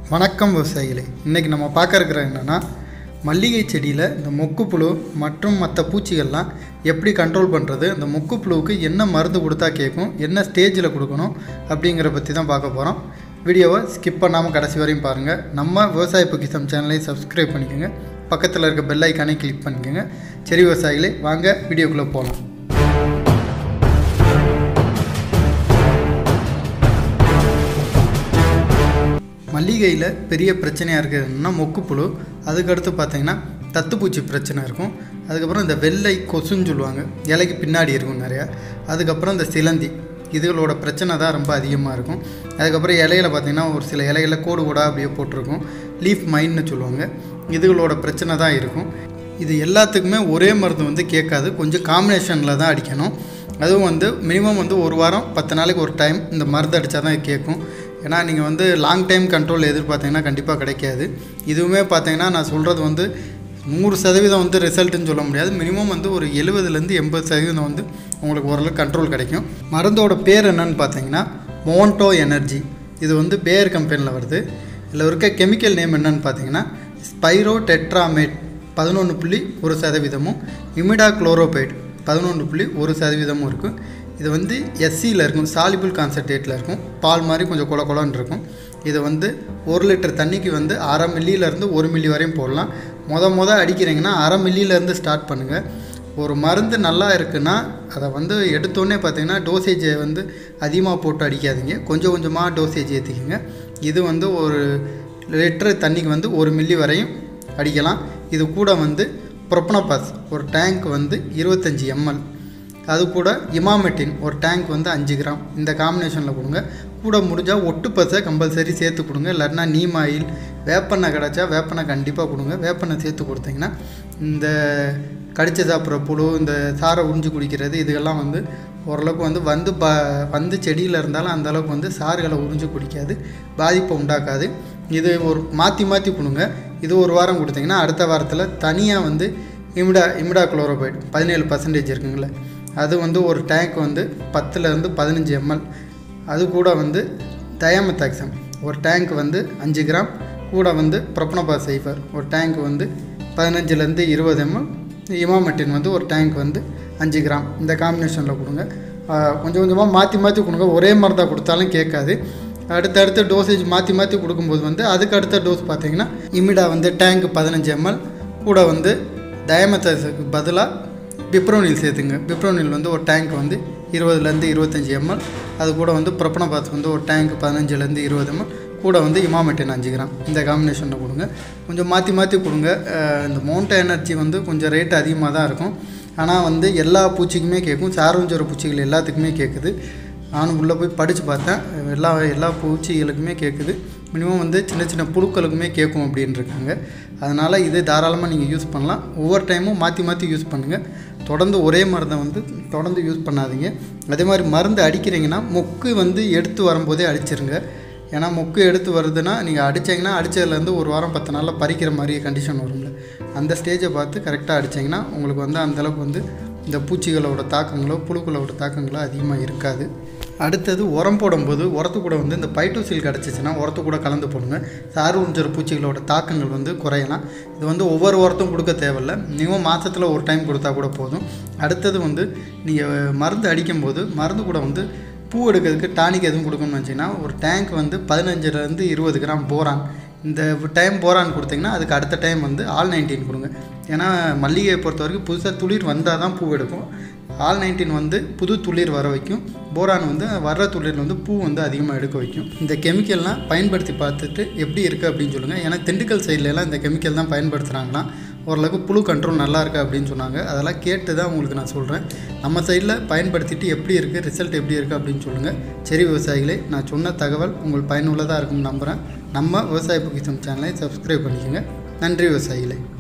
வணக்கம் விவசாயிகளே இன்றைக்கி நம்ம பார்க்க இருக்கிற என்னென்னா மல்லிகை செடியில் இந்த மொக்குப்புழு மற்றும் மற்ற பூச்சிகள்லாம் எப்படி கண்ட்ரோல் பண்ணுறது இந்த மொக்குப்புழுவுக்கு என்ன மருந்து கொடுத்தா கேட்கும் என்ன ஸ்டேஜில் கொடுக்கணும் அப்படிங்கிற பற்றி தான் பார்க்க போகிறோம் வீடியோவை ஸ்கிப் பண்ணாமல் கடைசி வரையும் பாருங்கள் நம்ம விவசாய பொக்கிசம் சேனலையும் சப்ஸ்கிரைப் பண்ணிக்கோங்க பக்கத்தில் இருக்க பெல் ஐக்கானே கிளிக் பண்ணிக்கோங்க சரி விவசாயிகளே வாங்க வீடியோக்குள்ளே போகலாம் மல்லிகையில் பெரிய பிரச்சனையாக இருக்கிறதுனா மொக்குப்புழு அதுக்கடுத்து பார்த்தீங்கன்னா தத்துப்பூச்சி பிரச்சனை இருக்கும் அதுக்கப்புறம் இந்த வெள்ளை கொசுன்னு சொல்லுவாங்க இலைக்கு பின்னாடி இருக்கும் நிறையா அதுக்கப்புறம் இந்த சிலந்தி இதுகளோட பிரச்சனை தான் ரொம்ப அதிகமாக இருக்கும் அதுக்கப்புறம் இலையில பார்த்தீங்கன்னா ஒரு சில இலைகளில் கோடு கோடாக அப்படியே போட்டிருக்கும் லீஃப் மைன்னு சொல்லுவாங்க இதுகளோட பிரச்சனை தான் இருக்கும் இது எல்லாத்துக்குமே ஒரே மருந்து வந்து கேட்காது கொஞ்சம் காம்பினேஷனில் தான் அடிக்கணும் அதுவும் வந்து மினிமம் வந்து ஒரு வாரம் பத்து நாளைக்கு ஒரு டைம் இந்த மருந்து அடித்தா தான் கேட்கும் ஏன்னா நீங்கள் வந்து லாங் டைம் கண்ட்ரோல் எதிர்பார்த்தீங்கன்னா கண்டிப்பாக கிடைக்காது இதுவுமே பார்த்தீங்கன்னா நான் சொல்கிறது வந்து நூறு சதவீதம் வந்து ரிசல்ட்டுன்னு சொல்ல முடியாது மினிமம் வந்து ஒரு எழுபதுலேருந்து எண்பது சதவீதம் வந்து உங்களுக்கு ஓரளவுக்கு கண்ட்ரோல் கிடைக்கும் மருந்தோட பேர் என்னன்னு பார்த்தீங்கன்னா மோன்டோ எனர்ஜி இது வந்து பேர் கம்பெனியில் வருது இதில் இருக்க கெமிக்கல் நேம் என்னன்னு பார்த்தீங்கன்னா ஸ்பைரோ டெட்ராமேட் பதினொன்று புள்ளி ஒரு சதவீதமும் இமிடா குளோரோபைட் பதினொன்று புள்ளி ஒரு சதவீதமும் இருக்கும் இது வந்து எஸ்சியில் இருக்கும் சாலிபிள் கான்சன்ட்ரேட்டில் இருக்கும் பால் மாதிரி கொஞ்சம் கொல கொலன்னு இருக்கும் இதை வந்து ஒரு லிட்டர் தண்ணிக்கு வந்து அரை மில்லியிலேருந்து ஒரு மில்லி வரையும் போடலாம் மொத மொத அடிக்கிறீங்கன்னா அரை மில்லியிலேருந்து ஸ்டார்ட் பண்ணுங்கள் ஒரு மருந்து நல்லா இருக்குன்னா அதை வந்து எடுத்தோடனே பார்த்தீங்கன்னா டோசேஜை வந்து அதிகமாக போட்டு அடிக்காதீங்க கொஞ்சம் கொஞ்சமாக டோசேஜ் ஏற்றிக்கிங்க இது வந்து ஒரு லிட்டரு தண்ணிக்கு வந்து ஒரு மில்லி வரையும் அடிக்கலாம் இது கூட வந்து ப்ரொப்பனோபாஸ் ஒரு டேங்க் வந்து இருபத்தஞ்சி எம்எல் அது கூட இமாமெட்டின் ஒரு டேங்க் வந்து அஞ்சு கிராம் இந்த காம்பினேஷனில் கொடுங்க கூட முடிஞ்சால் ஒட்டு பசை கம்பல்சரி சேர்த்து கொடுங்க இல்லைன்னா நீம் ஆயில் வேப்பெண்ணெய் கிடச்சா வேப்பெண்ணெய் கண்டிப்பாக கொடுங்க வேப்பெண்ணெய் சேர்த்து கொடுத்தீங்கன்னா இந்த கடிச்சு சாப்பிட்ற புழு இந்த சாரை உறிஞ்சு குடிக்கிறது இதுகெல்லாம் வந்து ஓரளவுக்கு வந்து வந்து ப வந்து செடியில் இருந்தாலும் அந்த அளவுக்கு வந்து சாறுகளை உறிஞ்சு குடிக்காது பாதிப்பை உண்டாக்காது இது ஒரு மாற்றி மாற்றி கொடுங்க இது ஒரு வாரம் கொடுத்தீங்கன்னா அடுத்த வாரத்தில் தனியாக வந்து இமிடா இமிடா குளோரோபைட் பதினேழு பர்சன்டேஜ் இருக்குங்களே அது வந்து ஒரு டேங்க் வந்து பத்துலேருந்து பதினஞ்சு எம்எல் அது கூட வந்து தயாமத்தாக்சம் ஒரு டேங்க் வந்து அஞ்சு கிராம் கூட வந்து ப்ரொப்பனபா சைஃபர் ஒரு டேங்க் வந்து பதினஞ்சுலேருந்து இருபது எம்எல் இமாமெட்டின் வந்து ஒரு டேங்க் வந்து அஞ்சு கிராம் இந்த காம்பினேஷனில் கொடுங்க கொஞ்சம் கொஞ்சமாக மாற்றி மாற்றி கொடுங்க ஒரே மருந்தாக கொடுத்தாலும் கேட்காது அடுத்தடுத்த டோசேஜ் மாற்றி மாற்றி கொடுக்கும்போது வந்து அதுக்கு அடுத்த டோஸ் பார்த்தீங்கன்னா இமிடா வந்து டேங்க் பதினஞ்சு எம்எல் கூட வந்து டயமத்தாஸுக்கு பதிலாக பிப்ரோனில் சேர்த்துங்க பிப்ரோனில் வந்து ஒரு டேங்க் வந்து இருபதுலேருந்து இருபத்தஞ்சி எம்எல் அது கூட வந்து ப்ரொப்பனபாத் வந்து ஒரு டேங்க் பதினஞ்சுலேருந்து இருபது எம்எல் கூட வந்து இமாமெட்டின் அஞ்சு கிராம் இந்த காம்பினேஷனில் கொடுங்க கொஞ்சம் மாற்றி மாற்றி கொடுங்க இந்த மவுண்ட் எனர்ஜி வந்து கொஞ்சம் ரேட் அதிகமாக தான் இருக்கும் ஆனால் வந்து எல்லா பூச்சிக்குமே கேட்கும் சாரஞ்சோர பூச்சிகள் எல்லாத்துக்குமே கேட்குது நானும் உள்ளே போய் படித்து பார்த்தேன் எல்லா எல்லா பூச்சிகளுக்குமே கேட்குது மினிமம் வந்து சின்ன சின்ன புழுக்களுக்குமே கேட்கும் அப்படின்ட்டுருக்காங்க அதனால் இது தாராளமாக நீங்கள் யூஸ் பண்ணலாம் ஒவ்வொரு டைமும் மாற்றி மாற்றி யூஸ் பண்ணுங்கள் தொடர்ந்து ஒரே மருந்தை வந்து தொடர்ந்து யூஸ் பண்ணாதீங்க அதே மாதிரி மருந்து அடிக்கிறீங்கன்னா மொக்கு வந்து எடுத்து வரும்போதே அடிச்சிருங்க ஏன்னா மொக்கு எடுத்து வருதுன்னா நீங்கள் அடித்தீங்கன்னா அடித்ததுலேருந்து ஒரு வாரம் பத்து நாளில் பறிக்கிற மாதிரி கண்டிஷன் வரும்ல அந்த ஸ்டேஜை பார்த்து கரெக்டாக அடித்தீங்கன்னா உங்களுக்கு வந்து அந்தளவுக்கு வந்து இந்த பூச்சிகளோட தாக்கங்களோ புழுக்களோட தாக்கங்களோ அதிகமாக இருக்காது அடுத்தது உரம் போடும்போது உரத்து கூட வந்து இந்த பைட்டோசில் கிடச்சிச்சின்னா உரத்து கூட கலந்து போடுங்க சாறு உறிஞ்சிற பூச்சிகளோட தாக்கங்கள் வந்து குறையலாம் இது வந்து ஒவ்வொரு உரத்தும் கொடுக்க தேவையில்ல மினிமம் மாதத்தில் ஒரு டைம் கொடுத்தா கூட போதும் அடுத்தது வந்து நீங்கள் மருந்து அடிக்கும்போது மருந்து கூட வந்து பூ எடுக்கிறதுக்கு டானிக் எதுவும் கொடுக்கணும்னு வச்சிங்கன்னா ஒரு டேங்க் வந்து பதினஞ்சுலேருந்து இருபது கிராம் போரான் இந்த டைம் போரான் கொடுத்தீங்கன்னா அதுக்கு அடுத்த டைம் வந்து ஆல் நைன்டீன் கொடுங்க ஏன்னா மல்லிகையை பொறுத்த வரைக்கும் புதுசாக துளிர் வந்தால் தான் பூ எடுக்கும் ஆல் நைன்டீன் வந்து புது துளிர் வர வைக்கும் போரான் வந்து வர்ற துளிர் வந்து பூ வந்து அதிகமாக எடுக்க வைக்கும் இந்த கெமிக்கல்லாம் பயன்படுத்தி பார்த்துட்டு எப்படி இருக்குது அப்படின்னு சொல்லுங்கள் ஏன்னா திண்டுக்கல் சைட்லலாம் இந்த கெமிக்கல் தான் பயன்படுத்துகிறாங்களாம் ஓரளவுக்கு புழு கண்ட்ரோல் நல்லா இருக்குது அப்படின்னு சொன்னாங்க அதெல்லாம் கேட்டு தான் உங்களுக்கு நான் சொல்கிறேன் நம்ம சைடில் பயன்படுத்திட்டு எப்படி இருக்குது ரிசல்ட் எப்படி இருக்குது அப்படின்னு சொல்லுங்கள் சரி விவசாயிகளே நான் சொன்ன தகவல் உங்களுக்கு பயனுள்ளதாக இருக்கும்னு நம்புகிறேன் நம்ம விவசாய பொக்கிசம் சேனலை சப்ஸ்கிரைப் பண்ணிக்கோங்க நன்றி விவசாயிகளே